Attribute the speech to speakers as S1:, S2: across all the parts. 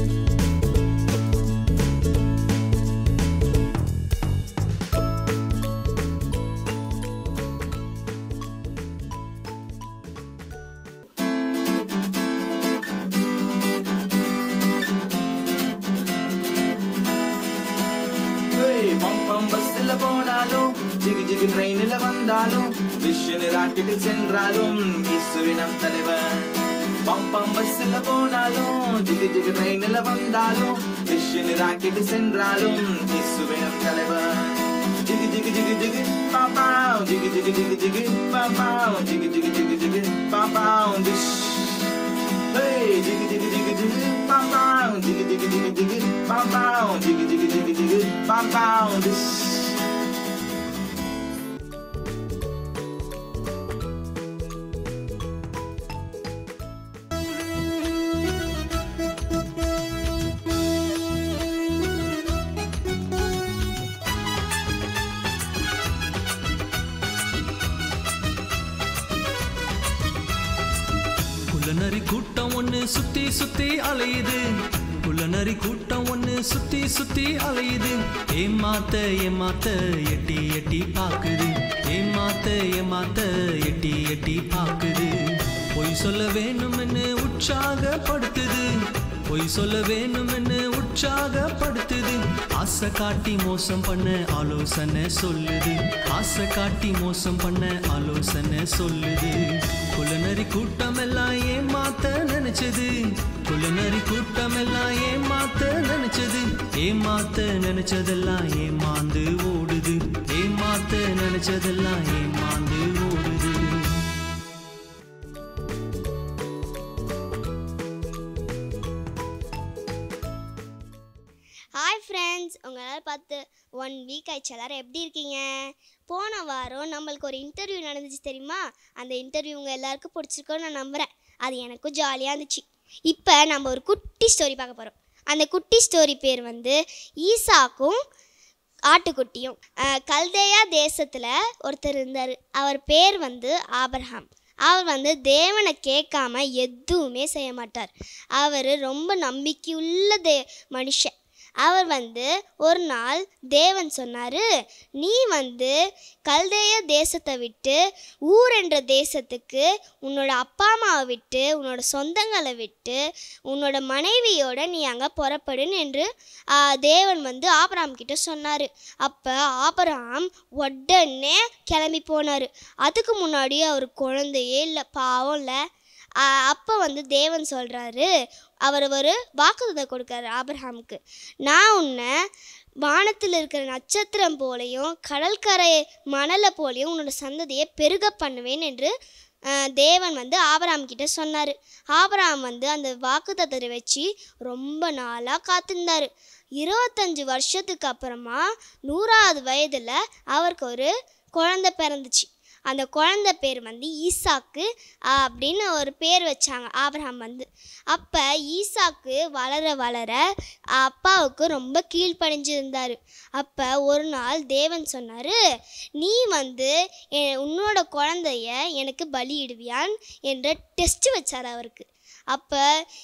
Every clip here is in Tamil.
S1: ஏய், பம் பம் பஸ்ல போனாலும் ஜிகு ஜிகு ட்ரெயின்ல வந்தாலும் விஷன் ராக்கெட்டில் சென்றாலும் இயேசுவினம் தலைவன் பம் பம் பஸ்ல போனாலும் ஜிகு ஜிகு ட்ரெயின்ல வந்தாலும் விஷன் ராக்கெட்டில் சென்றாலும் இயேசுவினம் தலைவன் ஜிகு ஜிகு ஜிகு ஜிகு பாப்பாம் ஜிகு ஜிகு ஜிகு ஜிகு பாப்பாம் ஜிகு ஜிகு ஜிகு ஜிகு பாப்பாம் டிஷ் Hey, jiggy jiggy jiggy jiggy, bam bam, jiggy jiggy jiggy jiggy, bam bam, jiggy jiggy jiggy jiggy, bam bam. This.
S2: குள்ளநரி கூட்டம் ஒண்ணு சுத்தி சுத்தி அலையுது குள்ளநரி கூட்டம் ஒண்ணு சுத்தி சுத்தி அலையுது ஏமாத்த ஏமாத்த எட்டி எட்டி பாக்குது ஏமாத்த ஏமாத்த எட்டி எட்டி பாக்குது பொய் சொல்ல வேணும்னு உற்சாகப்படுத்துது பொய் சொல்ல வேணும்னு உற்சாகப்படுத்துது ஆசை காட்டி மோசம் பண்ண ஆலோசனை சொல்லுது ஆசை காட்டி மோசம் பண்ண ஆலோசனை சொல்லுது குள்ளநரி கூட்டம் எல்லாம் ஏமாத்த நினைச்சது குள்ளநரி கூட்டம் எல்லாம் ஏமாத்த நினைச்சது ஏமாத்த நினைச்சதெல்லாம் ஏமாந்து ஓடுது ஏமாத்த நினைச்சதெல்லாம் ஏமாந்து ஓடுது
S3: ஹாய் ஃப்ரெண்ட்ஸ் உங்களால் பார்த்து ஒன் வீக் ஆயிடுச்சு எல்லாரும் எப்படி இருக்கீங்க போன வாரம் நம்மளுக்கு ஒரு இன்டர்வியூ நடந்துச்சு தெரியுமா அந்த இன்டர்வியூ உங்கள் எல்லாருக்கும் பிடிச்சிருக்கோன்னு நான் நம்புகிறேன் அது எனக்கும் ஜாலியாக இருந்துச்சு இப்போ நம்ம ஒரு குட்டி ஸ்டோரி பார்க்க போகிறோம் அந்த குட்டி ஸ்டோரி பேர் வந்து ஈசாக்கும் ஆட்டுக்குட்டியும் அஹ், கல்தேயா தேசத்தில் ஒருத்தர் இருந்தார் அவர் பேர் வந்து ஆபிரகாம் அவர் வந்து தேவனை கேட்காம எதுவுமே செய்ய மாட்டார் அவர் ரொம்ப நம்பிக்கையுள்ள தே மனுஷன் அவர் வந்து ஒரு நாள் தேவன் சொன்னார் நீ வந்து கல்தேய தேசத்தை விட்டு ஊர் என்ற தேசத்துக்கு உன்னோட அப்பா அம்மாவை விட்டு உன்னோட சொந்தங்களை விட்டு உன்னோட மனைவியோட நீ அங்கே புறப்படுன்னு என்று ஆ, தேவன் வந்து ஆபராம் கிட்ட சொன்னார் அப்போ ஆபராம் உடனே கிளம்பி போனார் அதுக்கு முன்னாடி அவர் குழந்தையே இல்லை பாவம் இல்லை அப்போ வந்து தேவன் சொல்கிறாரு அவர் ஒரு வாக்குறுதல் கொடுக்குறாரு ஆபிரஹாமுக்கு நான் உன்னை வானத்தில் இருக்கிற நட்சத்திரம் போலையும் கடற்கரை மணலை போலையும் உன்னோட சந்ததியை பெருக பண்ணுவேன் என்று அஹ், தேவன் வந்து ஆபராம் கிட்ட சொன்னார் ஆபராம் வந்து அந்த வாக்குத்தத்தை வச்சு ரொம்ப நாளாக காத்திருந்தார் இருபத்தஞ்சு வருஷத்துக்கு அப்புறமா நூறாவது வயதில் அவருக்கு ஒரு குழந்தை பிறந்துச்சு அந்த குழந்தை பேர் வந்து ஈசாக்கு ஆஹ், அப்படின்னு ஒரு பேர் வச்சாங்க ஆபிரகாம் வந்து அப்போ ஈசாக்கு வளர வளர அப்பாவுக்கு ரொம்ப கீழ்ப்படிஞ்சிருந்தார் அப்போ ஒரு நாள் தேவன் சொன்னார் நீ வந்து எ- உன்னோட குழந்தைய எனக்கு பலியிடுவியான் என்ற டெஸ்ட் வச்சார் அவருக்கு அப்போ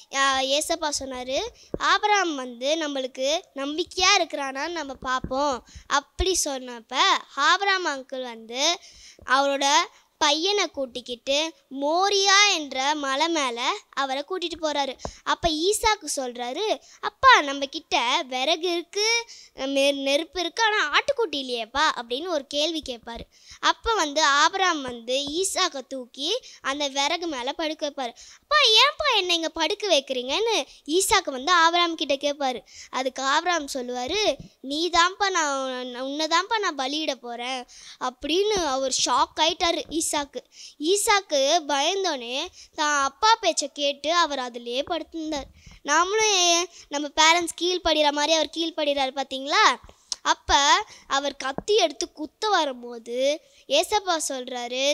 S3: ஏசப்பா சொன்னார் ஆபிரகாம் வந்து நம்மளுக்கு நம்பிக்கையாக இருக்கிறானான்னு நம்ம பார்ப்போம் அப்படி சொன்னப்ப ஆபிரகாம் அங்கிள் வந்து அவரோட பையனை கூட்டிக்கிட்டு மோரியா என்ற மலை மேலே அவரை கூட்டிகிட்டு போகிறாரு அப்போ ஈசாக்கு சொல்கிறாரு அப்பா நம்ம கிட்ட விறகு இருக்குது நெருப்பு இருக்குது ஆனால் ஆட்டுக்குட்டி இல்லையேப்பா அப்படின்னு ஒரு கேள்வி கேட்பாரு அப்போ வந்து ஆபிராம் வந்து ஈசாக்கை தூக்கி அந்த விறகு மேலே படுக்க வைப்பார் அப்பா ஏன்ப்பா என்னை இங்கே படுக்க வைக்கிறீங்கன்னு ஈசாக்கு வந்து ஆபிராம் கிட்ட கேட்பாரு அதுக்கு ஆபிராம் சொல்லுவார் நீ தான்ப்பா நான் உன்னை தான்ப்பா நான் பலியிட போகிறேன் அப்படின்னு அவர் ஷாக் ஆயிட்டாரு ஈசாக்கு ஈசாக்கு பயந்தோடனே தான் அப்பா பேச்சை கேட்டு அவர் அதிலே படுத்திருந்தார் நாமளும் ஏன் நம்ம பேரண்ட்ஸ் கீழ்ப்படுகிற மாதிரி அவர் கீழ்ப்படுகிறார் பார்த்தீங்களா அப்போ அவர் கத்தி எடுத்து குத்த வரும்போது ஏசப்பா சொல்கிறாரு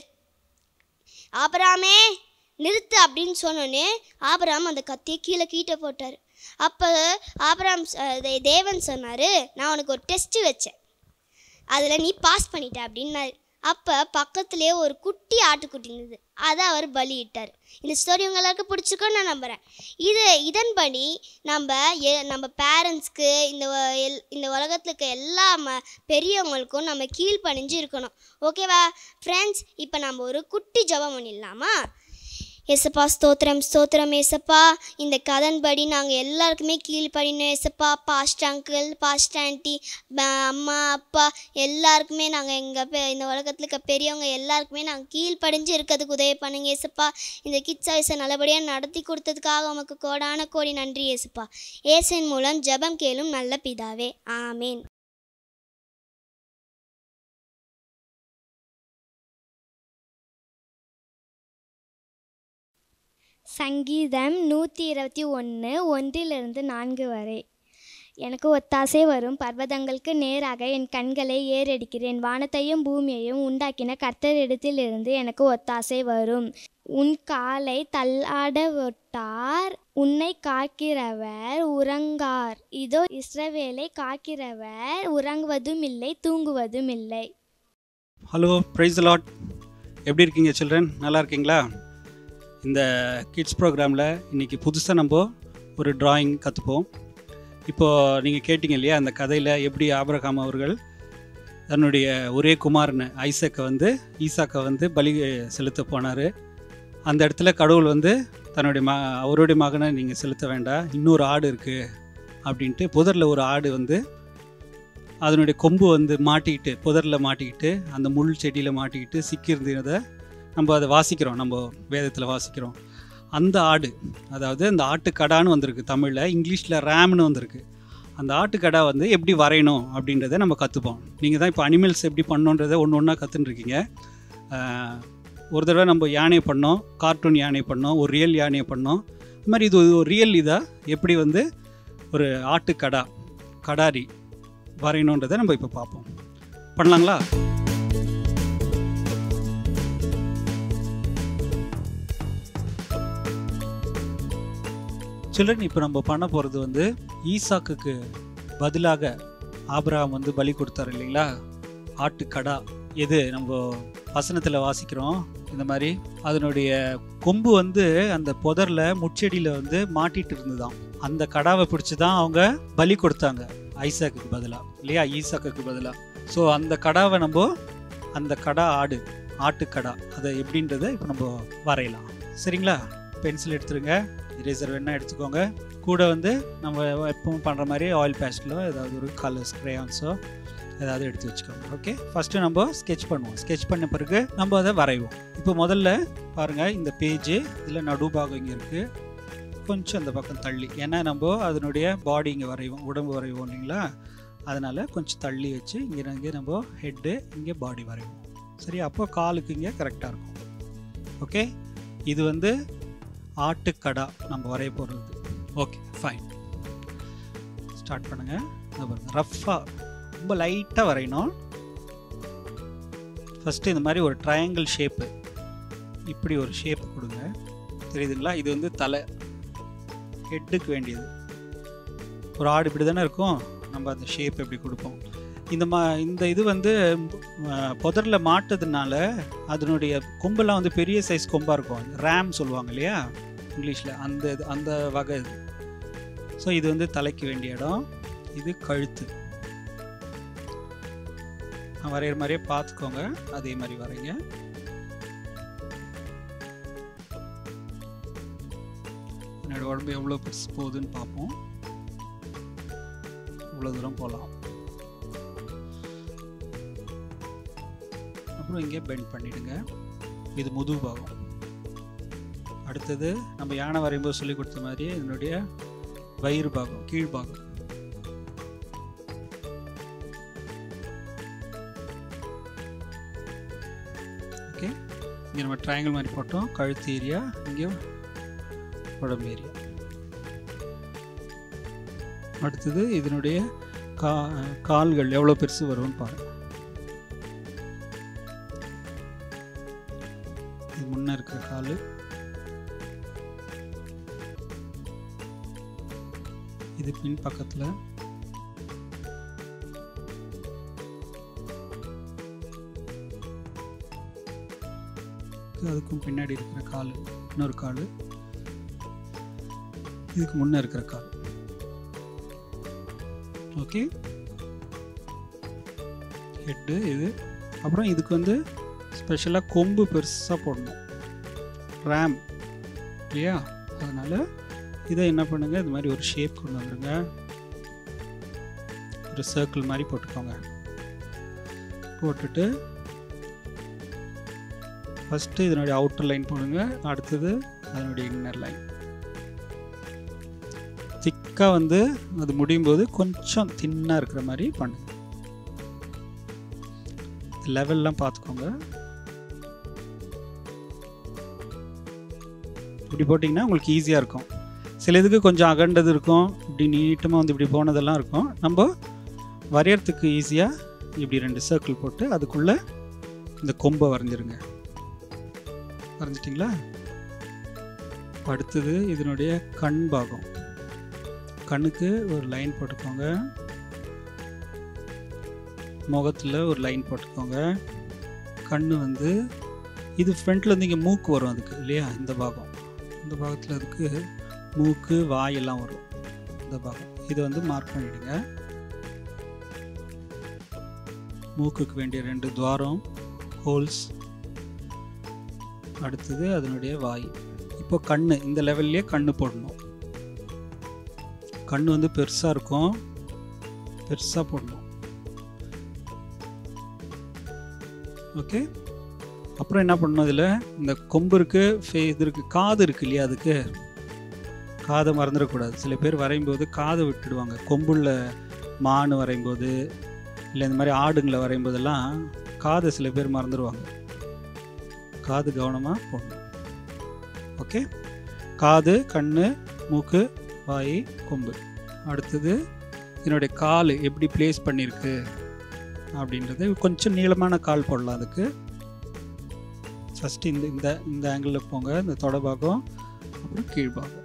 S3: ஆபராமே நிறுத்து அப்படின்னு சொன்னோன்னே ஆபராம் அந்த கத்தியை கீழே கீட்ட போட்டார் அப்போ ஆபராம் ச- தே- தேவன் சொன்னார் நான் உனக்கு ஒரு டெஸ்ட்டு வச்சேன் அதில் நீ பாஸ் பண்ணிட்ட அப்படின்னாரு அப்போ பக்கத்துலேயே ஒரு குட்டி ஆட்டுக்குட்டி இருந்தது அதை அவர் பலியிட்டார் இந்த ஸ்டோரி உங்க எல்லாருக்கும் பிடிச்சிருக்குன்னு நான் நம்புகிறேன் இது இதன்படி நம்ம எ நம்ம பேரண்ட்ஸ்க்கு இந்த வ- எல் இந்த உலகத்தில் இருக்க எல்லா ம பெரியவங்களுக்கும் நம்ம கீழ்ப்பணிஞ்சு இருக்கணும் ஓகேவா ஃப்ரெண்ட்ஸ் இப்போ நம்ம ஒரு குட்டி ஜெபம் பண்ணிடலாமா ஏசப்பா ஸ்தோத்திரம் ஸ்தோத்திரம் ஏசப்பா இந்த கதன்படி நாங்கள் எல்லாருக்குமே கீழ்ப்படினோம் ஏசப்பா பாஸ்ட் அங்கிள் பாஸ்ட் ஆண்டி அம்மா அப்பா எல்லாருக்குமே நாங்கள் எங்கள் இந்த உலகத்தில் இருக்க பெரியவங்க எல்லாருக்குமே நாங்கள் கீழ்ப்படிஞ்சு இருக்கிறதுக்கு உதவி பண்ணுங்க ஏசப்பா இந்த கிட்ஸ் வயசை நல்லபடியாக நடத்தி கொடுத்ததுக்காக உமக்கு கோடான கோடி நன்றி ஏசப்பா ஏசன் மூலம் ஜெபம் கேளும் நல்ல பிதாவே ஆமேன்
S4: சங்கீதம் நூற்றி இருபத்தி ஒன்று ஒன்றிலிருந்து நான்கு வரை எனக்கு ஒத்தாசை வரும் பர்வதங்களுக்கு நேராக என் கண்களை ஏறெடுக்கிறேன் வானத்தையும் பூமியையும் உண்டாக்கின கர்த்தரிடத்திலிருந்து எனக்கு ஒத்தாசை வரும் உன் காலை தள்ளாட விட்டார் உன்னை காக்கிறவர் உறங்கார் இதோ இஸ்ரவேலை காக்கிறவர் உறங்குவதும் இல்லை தூங்குவதும் இல்லை
S5: ஹலோ ப்ரைஸ் லாட் எப்படி இருக்கீங்க சில்ட்ரன் நல்லா இருக்கீங்களா இந்த கிட்ஸ் ப்ரோக்ராமில் இன்றைக்கி புதுசாக நம்ம ஒரு டிராயிங் கற்றுப்போம் இப்போது நீங்கள் கேட்டிங்க இல்லையா அந்த கதையில் எப்படி ஆபிரகாம் அவர்கள் தன்னுடைய ஒரே குமாரனை ஐசக்கை வந்து ஈசாக்கை வந்து பலி செலுத்த போனார் அந்த இடத்துல கடவுள் வந்து தன்னுடைய ம அவருடைய மகனை நீங்கள் செலுத்த வேண்டாம் இன்னொரு ஆடு இருக்குது அப்படின்ட்டு புதரில் ஒரு ஆடு வந்து அதனுடைய கொம்பு வந்து மாட்டிக்கிட்டு புதரில் மாட்டிக்கிட்டு அந்த முள் செடியில் மாட்டிக்கிட்டு சிக்கியிருந்ததை நம்ம அதை வாசிக்கிறோம் நம்ம வேதத்தில் வாசிக்கிறோம் அந்த ஆடு அதாவது அந்த ஆட்டுக்கடான்னு வந்திருக்கு தமிழில் இங்கிலீஷில் ரேம்னு வந்திருக்கு அந்த ஆட்டுக்கடா வந்து எப்படி வரையணும் அப்படின்றத நம்ம கற்றுப்போம் நீங்கள் தான் இப்போ அனிமல்ஸ் எப்படி பண்ணணுன்றதை ஒன்று ஒன்றா கற்றுட்டுருக்கீங்க ஒரு தடவை நம்ம யானை பண்ணோம் கார்ட்டூன் யானை பண்ணோம் ஒரு ரியல் யானையை பண்ணோம் இது மாதிரி இது ஒரு ரியல் இதாக எப்படி வந்து ஒரு ஆட்டுக்கடா கடாரி வரையணுன்றதை நம்ம இப்போ பார்ப்போம் பண்ணலாங்களா சில்ட்ரன் இப்போ நம்ம பண்ண போகிறது வந்து ஈசாக்குக்கு பதிலாக ஆபிரகாம் வந்து பலி கொடுத்தாரு இல்லைங்களா ஆட்டுக்கடா எது நம்ம வசனத்தில் வாசிக்கிறோம் இந்த மாதிரி அதனுடைய கொம்பு வந்து அந்த புதரில் முச்செடியில் வந்து மாட்டிட்டு இருந்துதான் அந்த கடாவை பிடிச்சி தான் அவங்க பலி கொடுத்தாங்க ஐசாக்குக்கு பதிலாக இல்லையா ஈசாக்குக்கு பதிலாக ஸோ அந்த கடாவை நம்ம அந்த கடா ஆடு ஆட்டுக்கடா அதை எப்படின்றத இப்போ நம்ம வரையலாம் சரிங்களா பென்சில் எடுத்துருங்க இரேசர் வேணால் எடுத்துக்கோங்க கூட வந்து நம்ம எப்பவும் பண்ணுற மாதிரி ஆயில் பேஸ்டிலோ ஏதாவது ஒரு கலர்ஸ் க்ரேயான்ஸோ ஏதாவது எடுத்து வச்சுக்கோங்க ஓகே ஃபஸ்ட்டு நம்ம ஸ்கெட்ச் பண்ணுவோம் ஸ்கெட்ச் பண்ண பிறகு நம்ம அதை வரைவோம் இப்போ முதல்ல பாருங்கள் இந்த பேஜ் இதில் நடுபாகம் இங்கே இருக்குது கொஞ்சம் அந்த பக்கம் தள்ளி ஏன்னா நம்ம அதனுடைய பாடி இங்கே வரைவோம் உடம்பு வரைவோம் இல்லைங்களா அதனால் கொஞ்சம் தள்ளி வச்சு இங்கே இங்கே நம்ம ஹெட்டு இங்கே பாடி வரைவோம் சரி அப்போ காலுக்கு இங்கே கரெக்டாக இருக்கும் ஓகே இது வந்து ஆட்டுக்கடா நம்ம வரைய போகிறது ஓகே ஃபைன் ஸ்டார்ட் பண்ணுங்கள் பாருங்கள் ரஃப்பாக ரொம்ப லைட்டாக வரையணும் ஃபஸ்ட்டு இந்த மாதிரி ஒரு ட்ரையாங்கிள் ஷேப்பு இப்படி ஒரு ஷேப் கொடுங்க தெரியுதுங்களா இது வந்து தலை ஹெட்டுக்கு வேண்டியது ஒரு ஆடு இப்படி தானே இருக்கும் நம்ம அந்த ஷேப் எப்படி கொடுப்போம் இந்த மா இந்த இது வந்து புதரில் மாட்டதுனால அதனுடைய கொம்பெல்லாம் வந்து பெரிய சைஸ் கொம்பாக இருக்கும் ரேம் சொல்லுவாங்க இல்லையா இங்கிலீஷில் அந்த இது அந்த வகை இது ஸோ இது வந்து தலைக்கு வேண்டிய இடம் இது கழுத்து நான் வரைகிற மாதிரியே பார்த்துக்கோங்க அதே மாதிரி வரைங்க என்னோட உடம்பு எவ்வளோ பெருசு போகுதுன்னு பார்ப்போம் இவ்வளோ தூரம் போகலாம் அப்புறம் இங்கே பெண்ட் பண்ணிவிடுங்க இது முதுகு பாகம் அடுத்தது நம்ம யானை வரையும்போது சொல்லி கொடுத்த மாதிரி இதனுடைய வயிறு பாகம் கீழ் பாகம் ஓகே இங்கே நம்ம ட்ரையாங்கிள் மாதிரி போட்டோம் கழுத்து ஏரியா இங்கே உடம்பு ஏரியா அடுத்தது இதனுடைய கா கால்கள் எவ்வளோ பெருசு வரும்னு பாருங்கள் இது முன்னே இருக்கிற கால் இது பின் பக்கத்தில் அதுக்கும் பின்னாடி இருக்கிற கால் இன்னொரு கால் இதுக்கு முன்னே இருக்கிற கால் ஓகே ஹெட்டு இது அப்புறம் இதுக்கு வந்து ஸ்பெஷலாக கொம்பு பெருசாக போடணும் ரேம் இல்லையா அதனால் இதை என்ன பண்ணுங்கள் இது மாதிரி ஒரு ஷேப் கொண்டு வந்துருங்க ஒரு சர்க்கிள் மாதிரி போட்டுக்கோங்க போட்டுட்டு ஃபஸ்ட்டு இதனுடைய அவுட்டர் லைன் போடுங்க அடுத்தது அதனுடைய இன்னர் லைன் திக்காக வந்து அது முடியும் போது கொஞ்சம் தின்னாக இருக்கிற மாதிரி பண்ணுங்க லெவல்லாம் பார்த்துக்கோங்க இப்படி போட்டிங்கன்னா உங்களுக்கு ஈஸியாக இருக்கும் சில இதுக்கு கொஞ்சம் அகண்டது இருக்கும் இப்படி நீட்டமாக வந்து இப்படி போனதெல்லாம் இருக்கும் நம்ம வரையறதுக்கு ஈஸியாக இப்படி ரெண்டு சர்க்கிள் போட்டு அதுக்குள்ளே இந்த கொம்பை வரைஞ்சிருங்க வரைஞ்சிட்டிங்களா அடுத்தது இதனுடைய கண் பாகம் கண்ணுக்கு ஒரு லைன் போட்டுக்கோங்க முகத்தில் ஒரு லைன் போட்டுக்கோங்க கண் வந்து இது ஃப்ரண்ட்டில் வந்து இங்கே மூக்கு வரும் அதுக்கு இல்லையா இந்த பாகம் இந்த பாகத்தில் அதுக்கு மூக்கு வாயெல்லாம் வரும் இந்த பாகம் இதை வந்து மார்க் பண்ணிவிடுங்க மூக்குக்கு வேண்டிய ரெண்டு துவாரம் ஹோல்ஸ் அடுத்தது அதனுடைய வாய் இப்போ கண்ணு இந்த லெவல்லையே கண்ணு போடணும் கண்ணு வந்து பெருசாக இருக்கும் பெருசாக போடணும் ஓகே அப்புறம் என்ன பண்ணணும் இதில் இந்த கொம்பு இருக்கு ஃபே இது இருக்கு காது இருக்கு இல்லையா அதுக்கு காதை மறந்துடக்கூடாது சில பேர் வரையும்போது காதை விட்டுடுவாங்க கொம்புள்ள மான் வரையும்போது இல்லை இந்த மாதிரி ஆடுங்களை வரையும்போதெல்லாம் காதை சில பேர் மறந்துடுவாங்க காது கவனமாக போடணும் ஓகே காது கண் மூக்கு வாய் கொம்பு அடுத்தது இதனுடைய கால் எப்படி ப்ளேஸ் பண்ணியிருக்கு அப்படின்றது கொஞ்சம் நீளமான கால் போடலாம் அதுக்கு ஃபஸ்ட்டு இந்த இந்த இந்த ஆங்கிளில் போங்க இந்த தொடை பாகம் அப்புறம் கீழ்பாகம்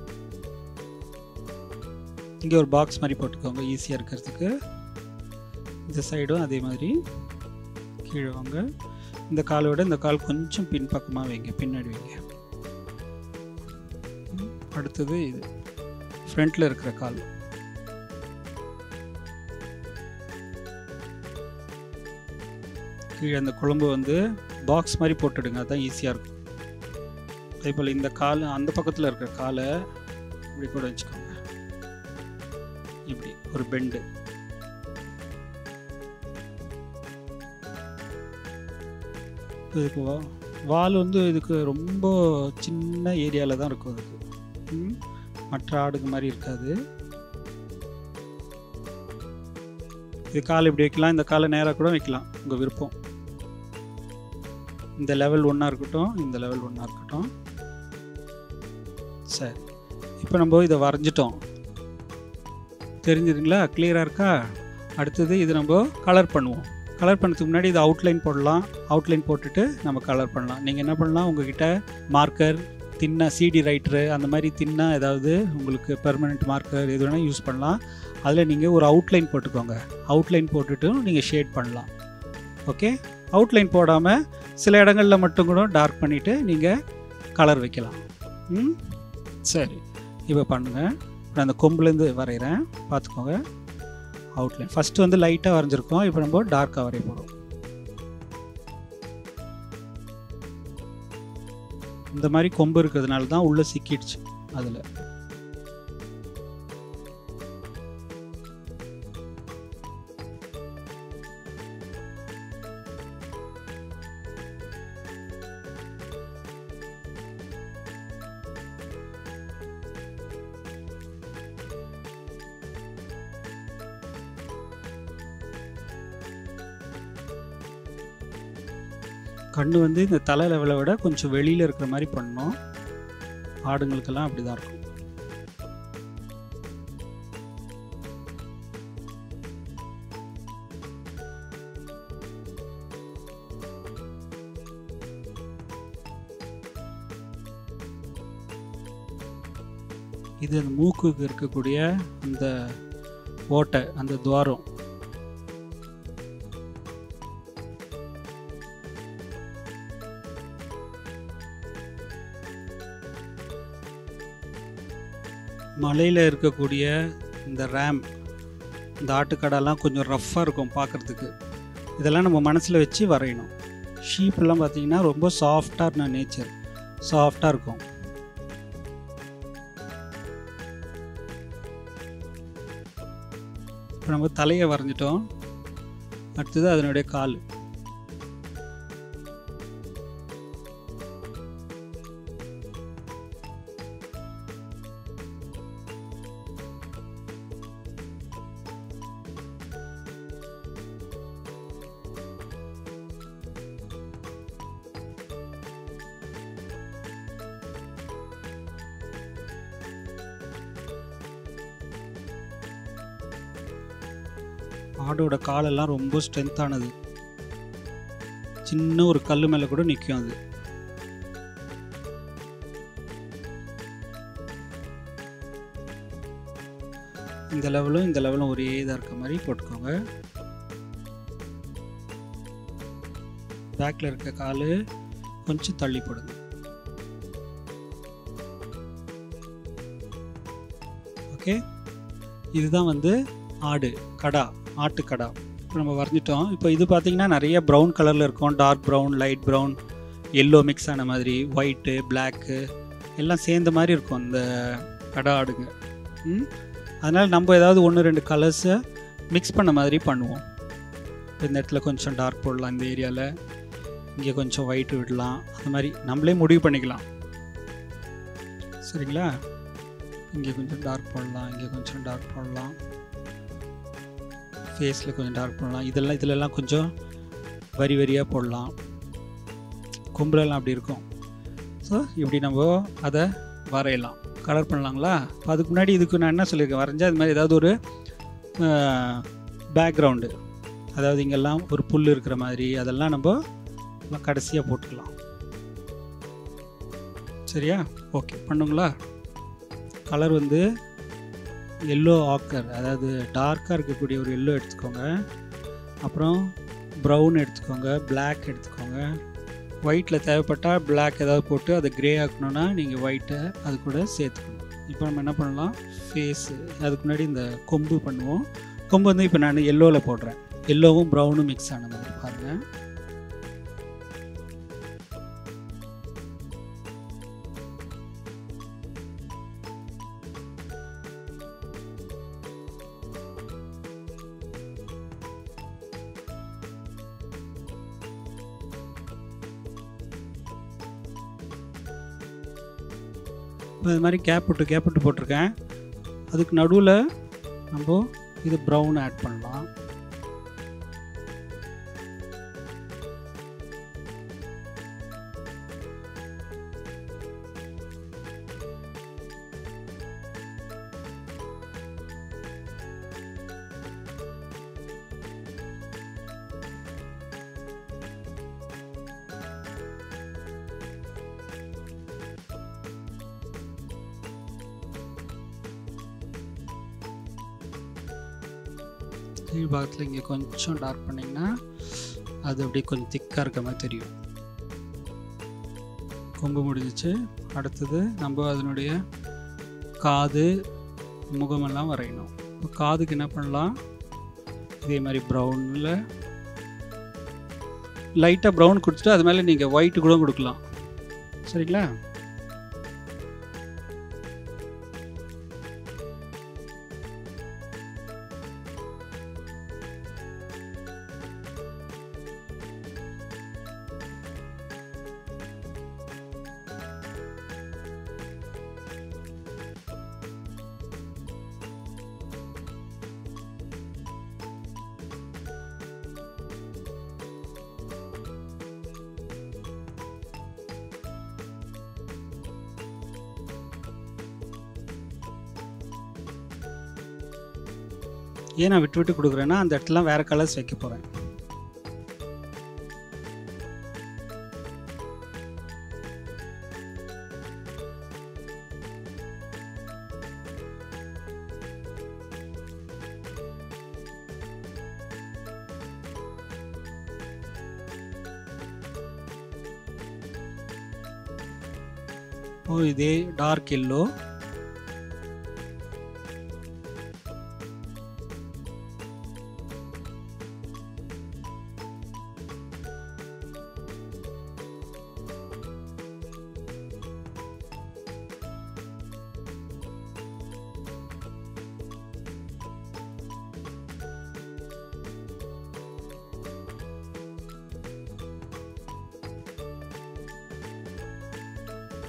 S5: இங்கே ஒரு பாக்ஸ் மாதிரி போட்டுக்கோங்க ஈஸியாக இருக்கிறதுக்கு இந்த சைடும் அதே மாதிரி கீழே வாங்க இந்த காலை விட இந்த கால் கொஞ்சம் பின்பக்கமாக வைங்க பின்னாடி வைங்க ம், அடுத்தது இது ஃப்ரண்ட்டில் இருக்கிற கால் கீழே அந்த குழம்பு வந்து பாக்ஸ் மாதிரி போட்டுடுங்க அதான் ஈஸியாக இருக்கும் அதே போல் இந்த கால் அந்த பக்கத்தில் இருக்கிற காலை இப்படி கூட வச்சுக்கோங்க இப்படி ஒரு பெண்டு இதுக்கு வா வால் வந்து இதுக்கு ரொம்ப சின்ன ஏரியாவில் தான் இருக்கும் அதுக்கு ம், மற்ற ஆடுக்கு மாதிரி இருக்காது இது கால் இப்படி வைக்கலாம் இந்த காலை நேராக கூட வைக்கலாம் உங்கள் விருப்பம் இந்த லெவல் ஒன்றா இருக்கட்டும் இந்த லெவல் ஒன்றா இருக்கட்டும் சரி இப்போ நம்ம இதை வரைஞ்சிட்டோம் தெரிஞ்சுதுங்களா கிளியராக இருக்கா அடுத்தது இது நம்ம கலர் பண்ணுவோம் கலர் பண்ணதுக்கு முன்னாடி இது அவுட்லைன் போடலாம் அவுட்லைன் போட்டுட்டு நம்ம கலர் பண்ணலாம் நீங்கள் என்ன பண்ணலாம் உங்ககிட்ட மார்க்கர் தின்னா சிடி ரைட்டரு அந்த மாதிரி தின்னா ஏதாவது உங்களுக்கு பெர்மனெண்ட் மார்க்கர் எது வேணால் யூஸ் பண்ணலாம் அதில் நீங்கள் ஒரு அவுட்லைன் போட்டுக்கோங்க அவுட்லைன் போட்டுட்டு நீங்கள் ஷேட் பண்ணலாம் ஓகே அவுட்லைன் போடாமல் சில இடங்களில் மட்டும் கூட டார்க் பண்ணிவிட்டு நீங்கள் கலர் வைக்கலாம் ம் சரி இப்போ பண்ணுங்கள் நான் அந்த கொம்புலேருந்து வரைகிறேன் பார்த்துக்கோங்க அவுட்லைன் ஃபஸ்ட்டு வந்து லைட்டாக வரைஞ்சிருக்கோம் இப்போ நம்ம டார்க்காக வரைய போகிறோம் இந்த மாதிரி கொம்பு இருக்கிறதுனால தான் உள்ளே சிக்கிடுச்சு அதில் கண்ணு வந்து இந்த தலை லெவலை விட கொஞ்சம் வெளியில் இருக்கிற மாதிரி பண்ணணும் ஆடுங்களுக்கெல்லாம் அப்படி தான் இருக்கும் இது அந்த மூக்குக்கு இருக்கக்கூடிய அந்த ஓட்டை அந்த துவாரம் மலையில் இருக்கக்கூடிய இந்த ரேம் இந்த ஆட்டுக்கடெல்லாம் கொஞ்சம் ரஃப்பாக இருக்கும் பார்க்குறதுக்கு இதெல்லாம் நம்ம மனசில் வச்சு வரையணும் ஷீப்லாம் பார்த்தீங்கன்னா ரொம்ப சாஃப்டான நேச்சர் சாஃப்டாக இருக்கும் இப்போ நம்ம தலையை வரைஞ்சிட்டோம் அடுத்தது அதனுடைய கால் ஆடோட காலெல்லாம் ரொம்ப ஸ்ட்ரென்த்தானது சின்ன ஒரு கல் மேலே கூட நிற்கும் அது இந்த லெவலும் இந்த லெவலும் ஒரே இதாக இருக்க மாதிரி போட்டுக்கோங்க பேக்கில் இருக்க கால் கொஞ்சம் தள்ளி போடுங்க ஓகே இதுதான் வந்து ஆடு கடா ஆட்டுக்கடா இப்போ நம்ம வரைஞ்சிட்டோம் இப்போ இது பார்த்தீங்கன்னா நிறைய ப்ரௌன் கலரில் இருக்கும் dark brown light brown yellow mix ஆன மாதிரி ஒயிட்டு பிளாக்கு எல்லாம் சேர்ந்த மாதிரி இருக்கும் இந்த கடா ஆடுங்க ம் அதனால் நம்ம ஏதாவது ஒன்று ரெண்டு கலர்ஸை மிக்ஸ் பண்ண மாதிரி பண்ணுவோம் இப்போ இந்த இடத்துல கொஞ்சம் டார்க் போடலாம் இந்த ஏரியாவில் இங்கே கொஞ்சம் ஒயிட் விடலாம் அந்த மாதிரி நம்மளே முடிவு பண்ணிக்கலாம் சரிங்களா இங்கே கொஞ்சம் டார்க் போடலாம் இங்கே கொஞ்சம் டார்க் போடலாம் ஃபேஸில் கொஞ்சம் டார்க் பண்ணலாம் இதெல்லாம் இதிலெல்லாம் கொஞ்சம் வரி வரியாக போடலாம் கொம்புலெல்லாம் அப்படி இருக்கும் ஸோ இப்படி நம்ம அதை வரையலாம் கலர் பண்ணலாங்களா இப்போ அதுக்கு முன்னாடி இதுக்கு நான் என்ன சொல்லியிருக்கேன் வரைஞ்சா இது மாதிரி ஏதாவது ஒரு பேக்ரவுண்டு அதாவது இங்கெல்லாம் ஒரு புல் இருக்கிற மாதிரி அதெல்லாம் நம்ம எல்லாம் கடைசியாக போட்டுக்கலாம் சரியா ஓகே பண்ணுங்களா கலர் வந்து எல்லோ ஆக்கர் அதாவது டார்க்காக இருக்கக்கூடிய ஒரு எல்லோ எடுத்துக்கோங்க அப்புறம் ப்ரௌன் எடுத்துக்கோங்க பிளாக் எடுத்துக்கோங்க ஒயிட்டில் தேவைப்பட்டால் பிளாக் ஏதாவது போட்டு அதை க்ரே ஆக்கணும்னா நீங்கள் ஒயிட்டை அது கூட சேர்த்துக்கணும் இப்போ நம்ம என்ன பண்ணலாம் ஃபேஸு அதுக்கு முன்னாடி இந்த கொம்பு பண்ணுவோம் கொம்பு வந்து இப்போ நான் எல்லோவில் போடுறேன் எல்லோவும் ப்ரௌனும் மிக்ஸ் ஆன மாதிரி பாருங்கள் இப்போ இது மாதிரி கேப் விட்டு கேப் விட்டு போட்டிருக்கேன் அதுக்கு நடுவில் நம்ம இது ப்ரௌன் ஆட் பண்ணலாம் கீழ் பாகத்தில் இங்கே கொஞ்சம் டார்க் பண்ணிங்கன்னா அது அப்படியே கொஞ்சம் திக்காக இருக்க மாதிரி தெரியும் கொம்பு முடிஞ்சிச்சு அடுத்தது நம்ம அதனுடைய காது முகமெல்லாம் வரையணும் இப்போ காதுக்கு என்ன பண்ணலாம் இதே மாதிரி ப்ரௌனில் லைட்டாக ப்ரௌன் கொடுத்துட்டு அது மேலே நீங்கள் ஒயிட் கூட கொடுக்கலாம் சரிங்களா ஏன் நான் விட்டு விட்டு கொடுக்குறேன்னா அந்த இடத்துல வேறு கலர்ஸ் வைக்க போகிறேன் ஓ இதே டார்க் எல்லோ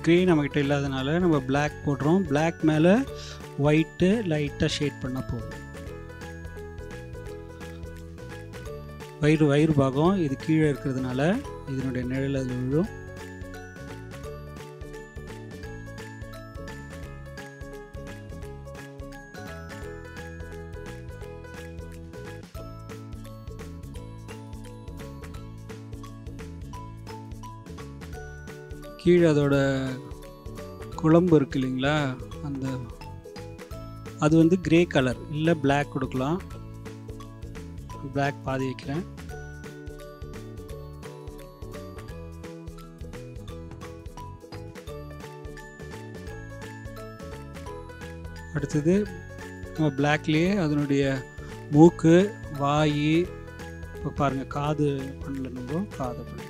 S5: க்ரே நம்மக்கிட்ட இல்லாதனால நம்ம Black போடுறோம் Black மேலே ஒயிட்டு லைட்டாக ஷேட் பண்ணால் போதும் வயிறு வயிறு பாகம் இது கீழே இருக்கிறதுனால இதனுடைய நிழல் அதில் விழும் கீழே அதோட குழம்பு இருக்கு இல்லைங்களா அந்த அது வந்து கிரே கலர் இல்லை Black கொடுக்கலாம் Black பாதி வைக்கிறேன் அடுத்தது நம்ம பிளாக்லேயே அதனுடைய மூக்கு வாய் இப்போ பாருங்கள் காது பண்ணல நம்ம காதை பண்ணல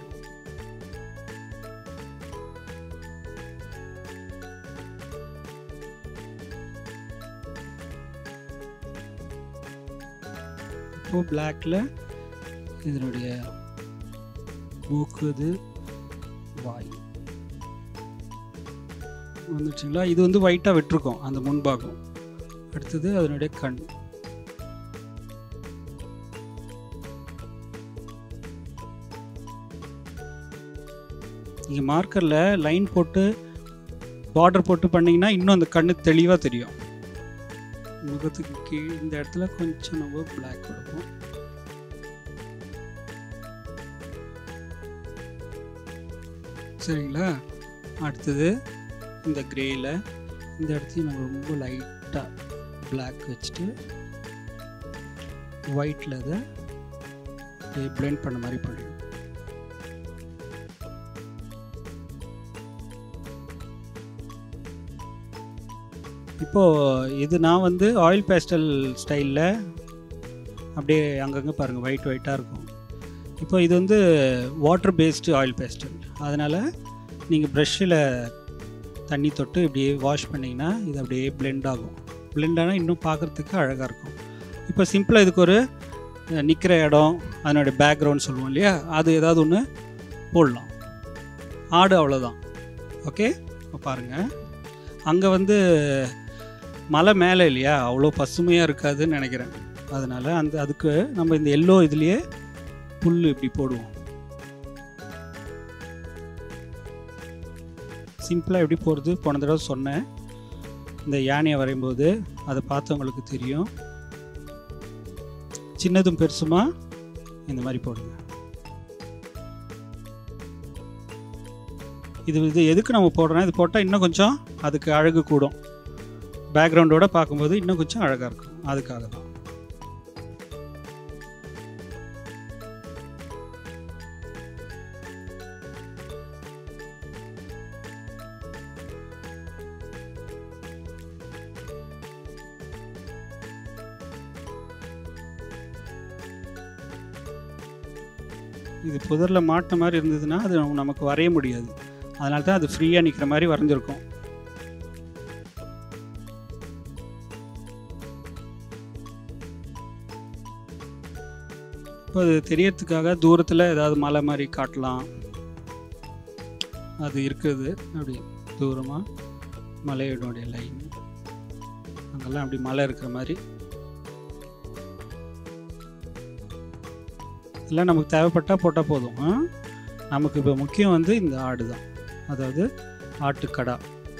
S5: இப்போ பிளாக்ல இதனுடைய மூக்கு இது வாய் வந்துச்சுங்களா இது வந்து ஒயிட்டாக விட்டுருக்கோம் அந்த முன்பாகம் அடுத்தது அதனுடைய கண் நீங்கள் மார்க்கரில் லைன் போட்டு பார்டர் போட்டு பண்ணிங்கன்னா இன்னும் அந்த கண்ணு தெளிவாக தெரியும் முகத்துக்கு கீழ் இந்த இடத்துல கொஞ்சம் நம்ம பிளாக் கொடுப்போம் சரிங்களா அடுத்தது இந்த கிரேயில் இந்த இடத்தையும் நம்ம ரொம்ப லைட்டாக பிளாக் வச்சுட்டு ஒயிட்டில் அதை பிளெண்ட் பண்ண மாதிரி பண்ணிடும் இப்போது இது நான் வந்து ஆயில் பேஸ்டல் ஸ்டைலில் அப்படியே அங்கங்கே பாருங்கள் ஒயிட் ஒயிட்டாக இருக்கும் இப்போ இது வந்து வாட்டர் பேஸ்டு ஆயில் பேஸ்டல் அதனால் நீங்கள் ப்ரஷ்ஷில் தண்ணி தொட்டு இப்படியே வாஷ் பண்ணிங்கன்னா இது அப்படியே blend ஆகும் blend ஆனால் இன்னும் பார்க்குறதுக்கு அழகாக இருக்கும் இப்போ சிம்பிளாக இதுக்கு ஒரு நிற்கிற இடம் அதனுடைய பேக்ரவுண்ட் சொல்லுவோம் இல்லையா அது ஏதாவது ஒன்று போடலாம் ஆடு அவ்வளோதான் ஓகே இப்போ பாருங்கள் அங்கே வந்து மலை மேலே இல்லையா அவ்வளோ பசுமையாக இருக்காதுன்னு நினைக்கிறேன் அதனால் அந்த அதுக்கு நம்ம இந்த எல்லோ இதுலேயே புல் இப்படி போடுவோம் சிம்பிளாக எப்படி போகிறது போன தடவை சொன்னேன் இந்த யானையை வரையும்போது அதை பார்த்தவங்களுக்கு தெரியும் சின்னதும் பெருசுமா இந்த மாதிரி போடுங்க இது இது எதுக்கு நம்ம போடுறோம் இது போட்டால் இன்னும் கொஞ்சம் அதுக்கு அழகு கூடும் பேக்ரவுண்டோட பார்க்கும்போது இன்னும் கொஞ்சம் அழகாக இருக்கும் அதுக்காக தான் இது புதரில் மாட்டின மாதிரி இருந்ததுன்னா அது நம்ம- நமக்கு வரைய முடியாது அதனால தான் அது ஃப்ரீயாக நிற்கிற மாதிரி வரைஞ்சிருக்கும் இப்போ அது தெரியறதுக்காக தூரத்தில் ஏதாவது மலை மாதிரி காட்டலாம் அது இருக்குது அப்படி தூரமாக மலையினுடைய லைன் அங்கெல்லாம் அப்படி மலை இருக்கிற மாதிரி இதெல்லாம் நமக்கு தேவைப்பட்டால் போட்டால் போதும் ஆ? நமக்கு இப்போ முக்கியம் வந்து இந்த ஆடு தான் அதாவது ஆட்டுக்கடா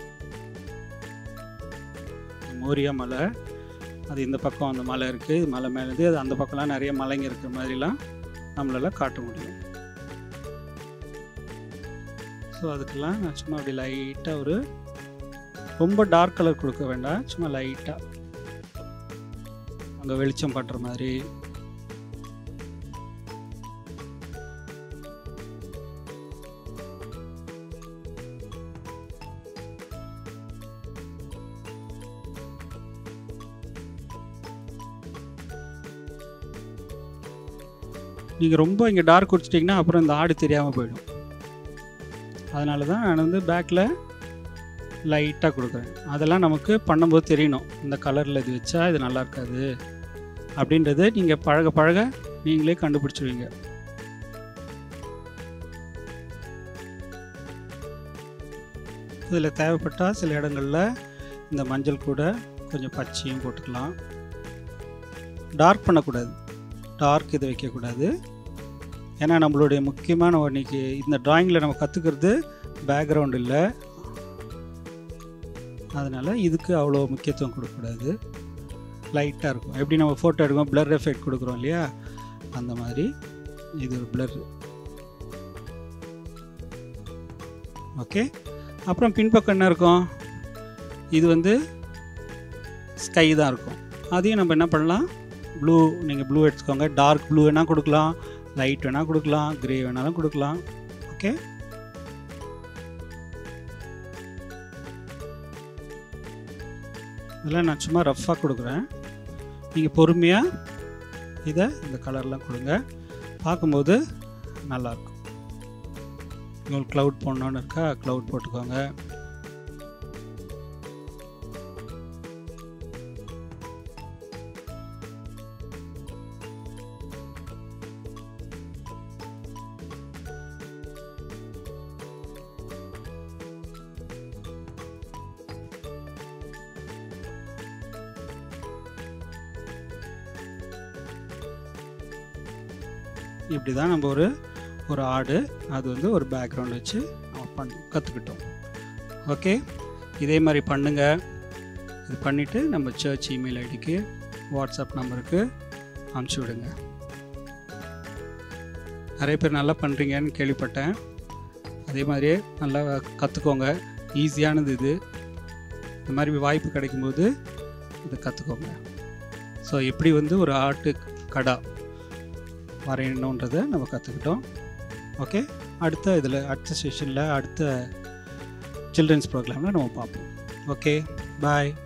S5: மோரியா மலை அது இந்த பக்கம் அந்த மலை இருக்குது மலை மேலேருந்து அது அந்த பக்கம்லாம் நிறைய மலைங்க இருக்கிற மாதிரிலாம் நம்மளால காட்ட முடியும் ஸோ அதுக்கெல்லாம் நான் சும்மா அப்படி லைட்டாக ஒரு ரொம்ப டார்க் கலர் கொடுக்க வேண்டாம் சும்மா லைட்டாக அங்கே வெளிச்சம் பட்டுற மாதிரி நீங்கள் ரொம்ப இங்கே டார்க் குடிச்சிட்டிங்கன்னா அப்புறம் இந்த ஆடு தெரியாமல் போயிடும் அதனால தான் நான் வந்து பேக்கில் லைட்டாக கொடுக்குறேன் அதெல்லாம் நமக்கு பண்ணும்போது தெரியணும் இந்த கலரில் இது வச்சா இது நல்லா இருக்காது அப்படின்றது நீங்கள் பழக பழக நீங்களே கண்டுபிடிச்சிருவீங்க இதில் தேவைப்பட்டால் சில இடங்களில் இந்த மஞ்சள் கூட கொஞ்சம் பச்சையும் போட்டுக்கலாம் டார்க் பண்ணக்கூடாது டார்க் இது வைக்கக்கூடாது ஏன்னா நம்மளுடைய முக்கியமான இன்னைக்கு இந்த டிராயிங்கில் நம்ம கற்றுக்கிறது பேக்ரவுண்ட் இல்லை அதனால் இதுக்கு அவ்வளோ முக்கியத்துவம் கொடுக்கக்கூடாது லைட்டாக இருக்கும் எப்படி நம்ம ஃபோட்டோ எடுக்கும் பிளர் எஃபெக்ட் கொடுக்குறோம் இல்லையா அந்த மாதிரி இது ஒரு பிளர் ஓகே அப்புறம் பின்பக்கம் என்ன இருக்கும் இது வந்து ஸ்கை தான் இருக்கும் அதையும் நம்ம என்ன பண்ணலாம் ப்ளூ நீங்கள் ப்ளூ எடுத்துக்கோங்க டார்க் ப்ளூ வேணால் கொடுக்கலாம் லைட் வேணால் கொடுக்கலாம் கிரே வேணாலும் கொடுக்கலாம் ஓகே இதெல்லாம் நான் சும்மா ரஃப்பாக கொடுக்குறேன் நீங்கள் பொறுமையாக இதை இந்த கலர்லாம் கொடுங்க பார்க்கும்போது நல்லாயிருக்கும் உங்களுக்கு க்ளவுட் போடணுன்னு இருக்கா க்ளவுட் போட்டுக்கோங்க இப்படி தான் நம்ம ஒரு ஒரு ஆடு அது வந்து ஒரு பேக்ரவுண்ட் வச்சு நம்ம பண்ண கற்றுக்கிட்டோம் ஓகே இதே மாதிரி பண்ணுங்கள் இது பண்ணிவிட்டு நம்ம சர்ச் இமெயில் ஐடிக்கு வாட்ஸ்அப் நம்பருக்கு அனுப்பிச்சி விடுங்க நிறைய பேர் நல்லா பண்ணுறீங்கன்னு கேள்விப்பட்டேன் அதே மாதிரியே நல்லா கற்றுக்கோங்க ஈஸியானது இது இந்த மாதிரி வாய்ப்பு கிடைக்கும்போது இதை கற்றுக்கோங்க ஸோ எப்படி வந்து ஒரு ஆட்டு கடா வரையணுன்றதை நம்ம கற்றுக்கிட்டோம் ஓகே அடுத்த இதில் அடுத்த செஷனில் அடுத்த சில்ட்ரன்ஸ் ப்ரோக்ராமில் நம்ம பார்ப்போம் ஓகே பாய்